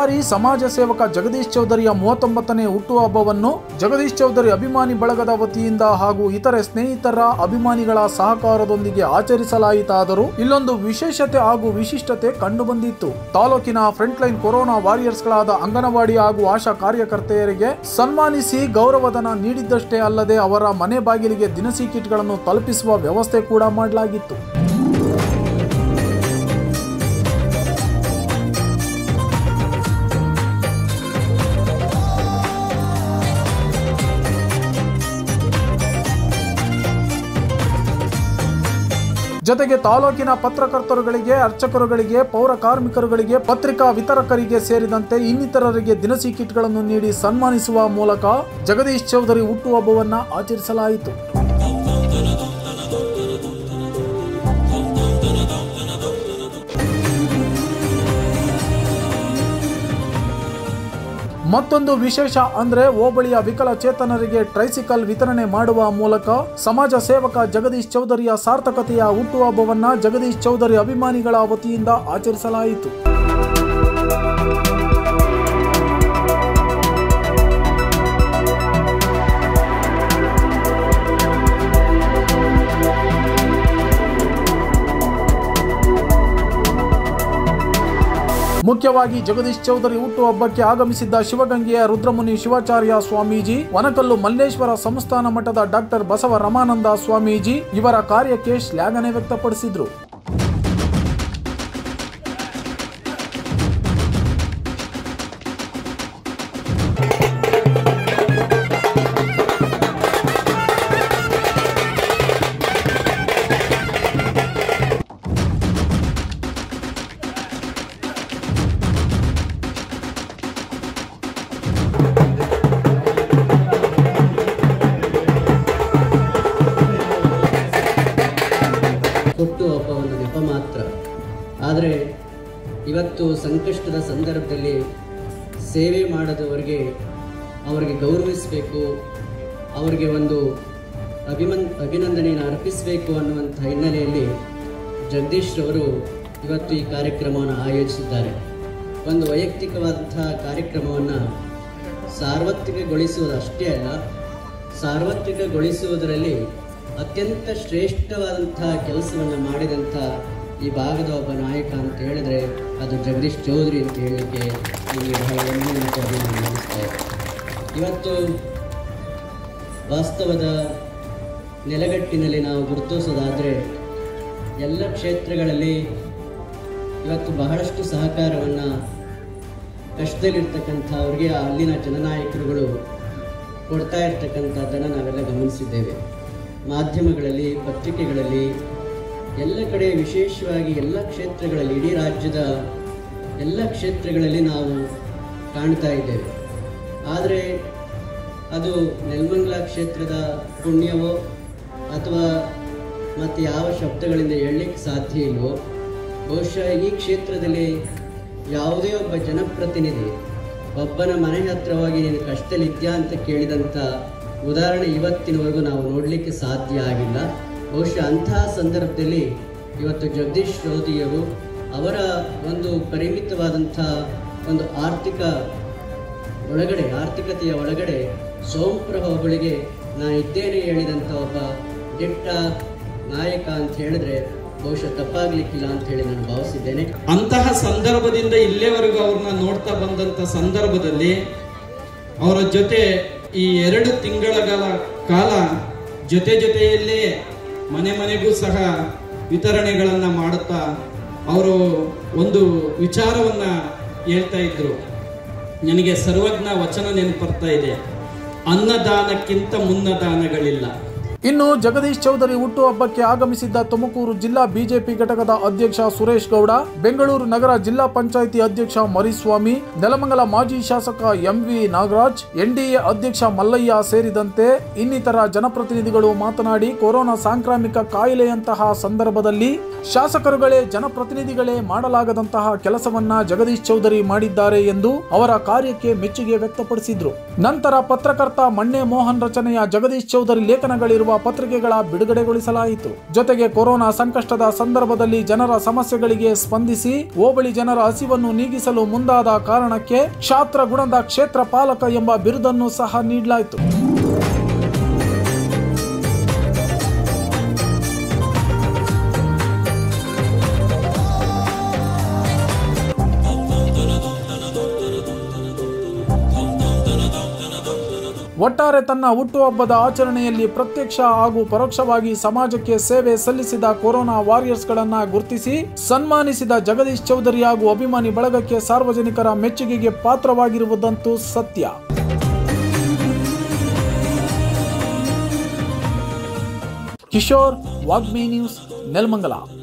ಬಾರಿ ಸಮಾಜ ಸೇವಕ ಜಗದೀಶ್ ಚೌಧರಿಯ ಮೂವತ್ತೊಂಬತ್ತನೇ ಹುಟ್ಟುಹಬ್ಬವನ್ನು ಜಗದೀಶ್ ಚೌಧರಿ ಅಭಿಮಾನಿ ಬಳಗದ ವತಿಯಿಂದ ಹಾಗೂ ಇತರೆ ಸ್ನೇಹಿತರ ಅಭಿಮಾನಿಗಳ ಸಹಕಾರದೊಂದಿಗೆ ಆಚರಿಸಲಾಯಿತಾದರೂ ಇಲ್ಲೊಂದು ವಿಶೇಷತೆ ಹಾಗೂ ವಿಶಿಷ್ಟತೆ ಕಂಡುಬಂದಿತ್ತು ತಾಲೂಕಿನ ಫ್ರಂಟ್ ಲೈನ್ ಕೊರೋನಾ ವಾರಿಯರ್ಸ್ಗಳಾದ ಅಂಗನವಾಡಿ ಹಾಗೂ ಆಶಾ ಕಾರ್ಯಕರ್ತೆಯರಿಗೆ ಸನ್ಮಾನಿಸಿ ಗೌರವಧನ ನೀಡಿದ್ದಷ್ಟೇ ಅಲ್ಲದೆ ಅವರ ಮನೆ ಬಾಗಿಲಿಗೆ ದಿನಸಿ ಕಿಟ್ಗಳನ್ನು ತಲುಪಿಸುವ ವ್ಯವಸ್ಥೆ ಕೂಡ ಮಾಡಲಾಗಿತ್ತು ಜೊತೆಗೆ ತಾಲೂಕಿನ ಪತ್ರಕರ್ತರುಗಳಿಗೆ ಅರ್ಚಕರುಗಳಿಗೆ ಪೌರ ಕಾರ್ಮಿಕರುಗಳಿಗೆ ಪತ್ರಿಕಾ ವಿತರಕರಿಗೆ ಸೇರಿದಂತೆ ಇನ್ನಿತರರಿಗೆ ದಿನಸಿ ಕಿಟ್ಗಳನ್ನು ನೀಡಿ ಸನ್ಮಾನಿಸುವ ಮೂಲಕ ಜಗದೀಶ್ ಚೌಧರಿ ಹುಟ್ಟುಹಬ್ಬವನ್ನ ಆಚರಿಸಲಾಯಿತು ಮತ್ತೊಂದು ವಿಶೇಷ ಅಂದ್ರೆ ಹೋಬಳಿಯ ವಿಕಲಚೇತನರಿಗೆ ಟ್ರೈಸಿಕಲ್ ವಿತರಣೆ ಮಾಡುವ ಮೂಲಕ ಸಮಾಜ ಸೇವಕ ಜಗದೀಶ್ ಚೌಧರಿಯ ಸಾರ್ಥಕತೆಯ ಹುಟ್ಟುಹಬ್ಬವನ್ನ ಜಗದೀಶ್ ಚೌಧರಿ ಅಭಿಮಾನಿಗಳ ವತಿಯಿಂದ ಆಚರಿಸಲಾಯಿತು ಮುಖ್ಯವಾಗಿ ಜಗದೀಶ್ ಚೌಧರಿ ಹುಟ್ಟುಹಬ್ಬಕ್ಕೆ ಆಗಮಿಸಿದ್ದ ಶಿವಗಂಗೆಯ ರುದ್ರಮುನಿ ಶಿವಾಚಾರ್ಯ ಸ್ವಾಮೀಜಿ ವನಕಲ್ಲು ಮಲ್ಲೇಶ್ವರ ಸಂಸ್ಥಾನ ಮಠದ ಡಾಕ್ಟರ್ ಬಸವ ರಮಾನಂದ ಸ್ವಾಮೀಜಿ ಇವರ ಕಾರ್ಯಕ್ಕೆ ಶ್ಲಾಘನೆ ವ್ಯಕ್ತಪಡಿಸಿದ್ರು ಹುಟ್ಟುಹಬ್ಬ ಒಂದು ನೆಪ ಮಾತ್ರ ಆದರೆ ಇವತ್ತು ಸಂಕಷ್ಟದ ಸಂದರ್ಭದಲ್ಲಿ ಸೇವೆ ಮಾಡದವರಿಗೆ ಅವರಿಗೆ ಗೌರವಿಸಬೇಕು ಅವರಿಗೆ ಒಂದು ಅಭಿಮನ್ ಅಭಿನಂದನೆಯನ್ನು ಅರ್ಪಿಸಬೇಕು ಅನ್ನುವಂಥ ಹಿನ್ನೆಲೆಯಲ್ಲಿ ಜಗದೀಶ್ ರವರು ಇವತ್ತು ಈ ಕಾರ್ಯಕ್ರಮವನ್ನು ಆಯೋಜಿಸಿದ್ದಾರೆ ಒಂದು ವೈಯಕ್ತಿಕವಾದಂತಹ ಕಾರ್ಯಕ್ರಮವನ್ನು ಸಾರ್ವತ್ರಿಕಗೊಳಿಸುವುದು ಅಷ್ಟೇ ಅಲ್ಲ ಸಾರ್ವತ್ರಿಕಗೊಳಿಸುವುದರಲ್ಲಿ ಅತ್ಯಂತ ಶ್ರೇಷ್ಠವಾದಂತಹ ಕೆಲಸವನ್ನು ಮಾಡಿದಂಥ ಈ ಭಾಗದ ಒಬ್ಬ ನಾಯಕ ಅಂತ ಹೇಳಿದ್ರೆ ಅದು ಜಗದೀಶ್ ಚೌಧರಿ ಅಂತ ಹೇಳಲಿಕ್ಕೆ ನಿಮಗೆ ಬಹಳ ಹೆಮ್ಮೆ ಮತ್ತು ಅಭಿಮಾನ ಅನಿಸ್ತಾ ಇದೆ ಇವತ್ತು ವಾಸ್ತವದ ನೆಲೆಗಟ್ಟಿನಲ್ಲಿ ನಾವು ಗುರುತಿಸೋದಾದರೆ ಎಲ್ಲ ಕ್ಷೇತ್ರಗಳಲ್ಲಿ ಇವತ್ತು ಬಹಳಷ್ಟು ಸಹಕಾರವನ್ನು ಕಷ್ಟದಲ್ಲಿರ್ತಕ್ಕಂಥ ಅವರಿಗೆ ಅಲ್ಲಿನ ಜನನಾಯಕರುಗಳು ಕೊಡ್ತಾ ಇರ್ತಕ್ಕಂಥದ್ದನ್ನು ನಾವೆಲ್ಲ ಗಮನಿಸಿದ್ದೇವೆ ಮಾಧ್ಯಮಗಳಲ್ಲಿ ಪತ್ರಿಕೆಗಳಲ್ಲಿ ಎಲ್ಲ ಕಡೆ ವಿಶೇಷವಾಗಿ ಎಲ್ಲ ಕ್ಷೇತ್ರಗಳಲ್ಲಿ ಇಡೀ ರಾಜ್ಯದ ಎಲ್ಲ ಕ್ಷೇತ್ರಗಳಲ್ಲಿ ನಾವು ಕಾಣ್ತಾ ಇದ್ದೇವೆ ಆದರೆ ಅದು ನೆಲಮಂಗಲ ಕ್ಷೇತ್ರದ ಪುಣ್ಯವೋ ಅಥವಾ ಮತ್ತು ಯಾವ ಶಬ್ದಗಳಿಂದ ಹೇಳಲಿಕ್ಕೆ ಸಾಧ್ಯ ಇಲ್ವೋ ಬಹುಶಃ ಈ ಕ್ಷೇತ್ರದಲ್ಲಿ ಯಾವುದೇ ಒಬ್ಬ ಜನಪ್ರತಿನಿಧಿ ಒಬ್ಬನ ಮನೆ ಹತ್ರವಾಗಿ ನೀನು ಕಷ್ಟದಲ್ಲಿದ್ಯಾ ಅಂತ ಕೇಳಿದಂಥ ಉದಾಹರಣೆ ಇವತ್ತಿನವರೆಗೂ ನಾವು ನೋಡಲಿಕ್ಕೆ ಸಾಧ್ಯ ಆಗಿಲ್ಲ ಬಹುಶಃ ಅಂತಹ ಸಂದರ್ಭದಲ್ಲಿ ಇವತ್ತು ಜಗದೀಶ್ ರೋದಿಯವರು ಅವರ ಒಂದು ಪರಿಮಿತವಾದಂಥ ಒಂದು ಆರ್ಥಿಕ ಒಳಗಡೆ ಆರ್ಥಿಕತೆಯ ಒಳಗಡೆ ಸೋಂಪ್ರ ಹೋಬಳಿಗೆ ನಾನು ಇದ್ದೇನೆ ಹೇಳಿದಂಥ ಒಬ್ಬ ದಿಟ್ಟ ನಾಯಕ ಅಂತ ಹೇಳಿದ್ರೆ ಬಹುಶಃ ತಪ್ಪಾಗ್ಲಿಕ್ಕಿಲ್ಲ ಅಂತ ಹೇಳಿ ನಾನು ಭಾವಿಸಿದ್ದೇನೆ ಅಂತಹ ಸಂದರ್ಭದಿಂದ ಇಲ್ಲಿಯವರೆಗೂ ಅವ್ರನ್ನ ನೋಡ್ತಾ ಬಂದಂತ ಸಂದರ್ಭದಲ್ಲಿ ಅವರ ಜೊತೆ ಈ ಎರಡು ತಿಂಗಳ ಕಾಲ ಜೊತೆ ಜೊತೆಯಲ್ಲೇ ಮನೆ ಮನೆಗೂ ಸಹ ವಿತರಣೆಗಳನ್ನ ಮಾಡುತ್ತಾ ಅವರು ಒಂದು ವಿಚಾರವನ್ನ ಹೇಳ್ತಾ ಇದ್ರು ನನಗೆ ಸರ್ವಜ್ಞ ವಚನ ನೆನಪರ್ತಾ ಇದೆ ಅನ್ನದಾನಕ್ಕಿಂತ ಮುನ್ನದಾನಗಳಿಲ್ಲ ಇನ್ನು ಜಗದೀಶ್ ಚೌಧರಿ ಹುಟ್ಟುಹಬ್ಬಕ್ಕೆ ಆಗಮಿಸಿದ್ದ ತುಮಕೂರು ಜಿಲ್ಲಾ ಬಿಜೆಪಿ ಘಟಕದ ಅಧ್ಯಕ್ಷ ಸುರೇಶ್ ಗೌಡ ಬೆಂಗಳೂರು ನಗರ ಜಿಲ್ಲಾ ಪಂಚಾಯಿತಿ ಅಧ್ಯಕ್ಷ ಮರಿಸ್ವಾಮಿ ನೆಲಮಂಗಲ ಮಾಜಿ ಶಾಸಕ ಎಂವಿ ನಾಗರಾಜ್ ಎನ್ಡಿಎ ಅಧ್ಯಕ್ಷ ಮಲ್ಲಯ್ಯ ಸೇರಿದಂತೆ ಇನ್ನಿತರ ಜನಪ್ರತಿನಿಧಿಗಳು ಮಾತನಾಡಿ ಕೊರೋನಾ ಸಾಂಕ್ರಾಮಿಕ ಕಾಯಿಲೆಯಂತಹ ಸಂದರ್ಭದಲ್ಲಿ ಶಾಸಕರುಗಳೇ ಜನಪ್ರತಿನಿಧಿಗಳೇ ಮಾಡಲಾಗದಂತಹ ಕೆಲಸವನ್ನ ಜಗದೀಶ್ ಚೌಧರಿ ಮಾಡಿದ್ದಾರೆ ಎಂದು ಅವರ ಕಾರ್ಯಕ್ಕೆ ಮೆಚ್ಚುಗೆ ವ್ಯಕ್ತಪಡಿಸಿದ್ರು ನಂತರ ಪತ್ರಕರ್ತ ಮಣ್ಣೆ ಮೋಹನ್ ರಚನೆಯ ಜಗದೀಶ್ ಚೌಧರಿ ಲೇಖನಗಳಿರುವ ಪತ್ರಿಕೆಗಳ ಬಿಡುಗಡೆಗೊಳಿಸಲಾಯಿತು ಜೊತೆಗೆ ಕೊರೋನಾ ಸಂಕಷ್ಟದ ಸಂದರ್ಭದಲ್ಲಿ ಜನರ ಸಮಸ್ಯೆಗಳಿಗೆ ಸ್ಪಂದಿಸಿ ಹೋಬಳಿ ಜನರ ಹಸಿವನ್ನು ನೀಗಿಸಲು ಮುಂದಾದ ಕಾರಣಕ್ಕೆ ಕ್ಷಾತ್ರ ಗುಣದ ಕ್ಷೇತ್ರ ಪಾಲಕ ಎಂಬ ಬಿರುದನ್ನು ಸಹ ನೀಡಲಾಯಿತು ಒಟ್ಟಾರೆ ತನ್ನ ಹುಟ್ಟುಹಬ್ಬದ ಆಚರಣೆಯಲ್ಲಿ ಪ್ರತ್ಯಕ್ಷ ಹಾಗೂ ಪರೋಕ್ಷವಾಗಿ ಸಮಾಜಕ್ಕೆ ಸೇವೆ ಸಲ್ಲಿಸಿದ ಕೊರೋನಾ ವಾರಿಯರ್ಸ್ಗಳನ್ನ ಗುರುತಿಸಿ ಸನ್ಮಾನಿಸಿದ ಜಗದೀಶ್ ಚೌಧರಿ ಹಾಗೂ ಅಭಿಮಾನಿ ಬಳಗಕ್ಕೆ ಸಾರ್ವಜನಿಕರ ಮೆಚ್ಚುಗೆಗೆ ಪಾತ್ರವಾಗಿರುವುದಂತೂ ಸತ್ಯ ಕಿಶೋರ್ ವಾಗ್ಮಿ ನ್ಯೂಸ್ ನೆಲಮಂಗಲ